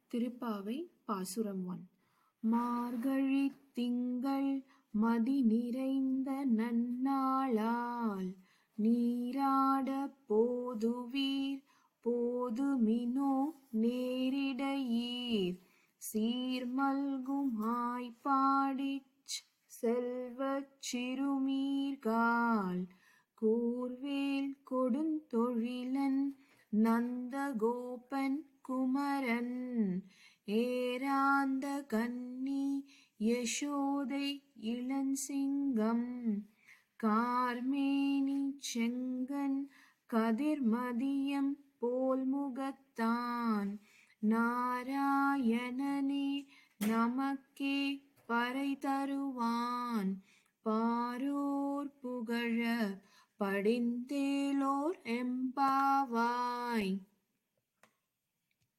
திருப்பாவை பாசுரம் ஒன் மார்கழி திங்கள் மதி நிறைந்த நன்னாளால் நீராட போதுவீர் போதுமினோ நேரிடையீர் சீர்மல்கும் ஆய்ப்பாடிச் செல்வச் சிறுமீர்கால் கூர்வேல் கொடுந்தொழிலன் நந்தகோபன் குமரன் ஏராந்த கன்னி யசோதை இளஞ்சிங்கம் கார்மேனி செங்கன் கதிர்மதியம் போல்முகத்தான் நாராயணனே நமக்கே பறை தருவான் பாரோர் புகழ படிந்தேலோர் எம்பாவாய்